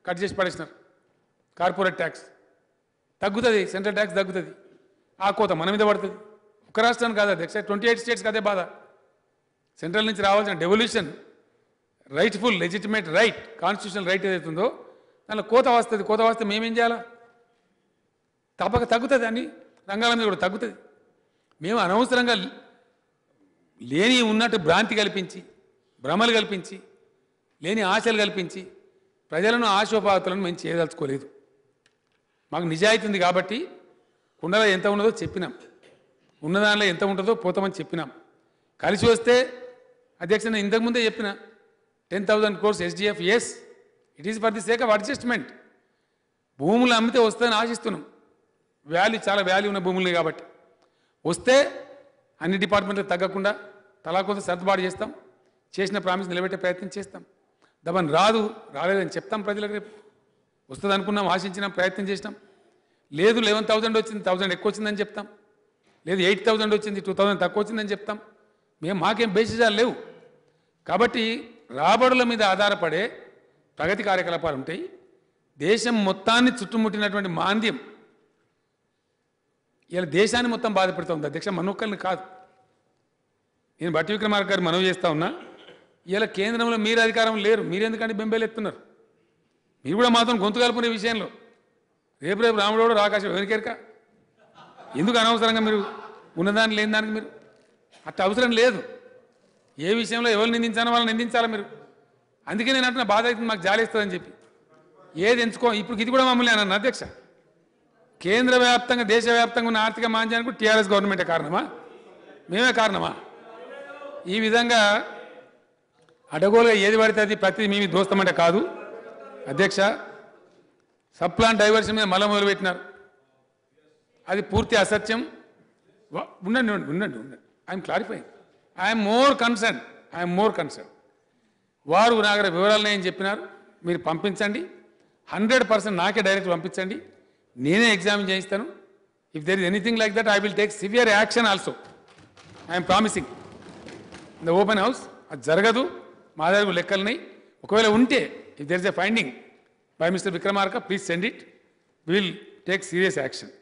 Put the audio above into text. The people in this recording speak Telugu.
కట్ చేసి పడేసినారు కార్పొరేట్ ట్యాక్స్ తగ్గుతుంది సెంట్రల్ ట్యాక్స్ తగ్గుతుంది ఆ కోత మన మీద పడుతుంది ఒక రాష్ట్రానికి కాదు అధ్యక్ష ట్వంటీ ఎయిట్ స్టేట్స్కి అదే బాధ సెంట్రల్ నుంచి రావాల్సిన devolution rightful legitimate right constitutional right ఏదైతుందో దానిలో కోత వస్తుంది కోత వస్తే మేమేం చేయాలా తప్పక తగ్గుతుంది అని రంగాల మీద కూడా తగ్గుతుంది మేము అనవసరంగా లేని ఉన్నట్టు భ్రాంతి కల్పించి భ్రమలు కల్పించి లేని ఆశలు కల్పించి ప్రజలను ఆశోపాతులను మేము చేయదలుచుకోలేదు మాకు నిజాయితీ ఉంది కాబట్టి కుండలో ఎంత ఉన్నదో చెప్పినాం ఉన్నదానిలో ఎంత ఉంటుందో పోతామని చెప్పినాం కలిసి వస్తే అధ్యక్ష నేను ఇంతకుముందే చెప్పిన ten thousand crores SDF as it is for the sake of adjustment భూములు అమ్మితే వస్తుందని ఆశిస్తున్నాం వాల్యూ చాలా వాల్యూ ఉన్న భూములు కాబట్టి వస్తే అన్ని డిపార్ట్మెంట్లు తగ్గకుండా తలా కొంత సర్దుబాటు చేస్తాం చేసిన ప్రామిస్ నిలబెట్టే ప్రయత్నం చేస్తాం దమన్ రాదు రాలేదని చెప్తాం ప్రజలకు రేపు వస్తుంది అనుకున్నాం ఆశించినాం ప్రయత్నం చేసినాం లేదు లెవెన్ థౌసండ్ వచ్చింది థౌసండ్ ఎక్కువ వచ్చిందని చెప్తాం లేదు ఎయిట్ థౌసండ్ వచ్చింది టూ థౌసండ్ తక్కువ వచ్చిందని చెప్తాం మేము మాకేం బేసిజాలు లేవు కాబట్టి రాబడుల మీద ఆధారపడే ప్రగతి కార్యకలాపాలు ఉంటాయి దేశం మొత్తాన్ని చుట్టుముట్టినటువంటి మాంద్యం ఇలా దేశాన్ని మొత్తం బాధపెడుతుంది అధ్యక్ష మనొక్కరిని కాదు నేను బట్టి విక్రమార్క గారు మనవి చేస్తా ఉన్నా ఇలా కేంద్రంలో మీరు అధికారం లేరు మీరు ఎందుకంటే బెంబేలు ఎత్తున్నారు మీరు కూడా మాత్రం గొంతు కలుపుకునే విషయంలో రేపు రేపు రాముడు కూడా రాకాశం ఎవరికేరక ఎందుకు అనవసరంగా మీరు ఉన్నదాన్ని లేని దానికి మీరు అట్ట అవసరం లేదు ఏ విషయంలో ఎవరు నిందించాలో వాళ్ళని నిందించాలా మీరు అందుకే నేను అంటున్నా బాధ అవుతుంది మాకు జాలేస్తుందని చెప్పి ఏది ఎంచుకో ఇప్పుడు ఇది కూడా మమ్మల్ని అన్నాను అధ్యక్ష కేంద్ర వ్యాప్తంగా దేశవ్యాప్తంగా ఉన్న ఆర్థిక మాంద్యానికి టీఆర్ఎస్ గవర్నమెంటే కారణమా మేమే కారణమా ఈ విధంగా అడగోలుగా ఏది పడితే అది ప్రతి మేము దోస్తామంటే కాదు అధ్యక్ష సప్లాన్ డైవర్షన్ మీద మళ్ళా మొదలుపెట్టినారు అది పూర్తి అసత్యం వ- ఉండండి ఉండండి ఉండండి ఉండండి I'm clarifying I'm more concern I'm more concern వారు నా దగ్గర వివరాలు నేను చెప్పినారు మీరు పంపించండి హండ్రెడ్ పర్సెంట్ నాకే డైరెక్ట్ పంపించండి నేనే ఎగ్జామిన్ చేయిస్తాను if there is anything like that I will take severe action also I'm promising in the open house అది జరగదు మా దగ్గర లెక్కలున్నాయి ఒకవేళ ఉంటే if there is a finding by mister Vikramarka please send it will take serious action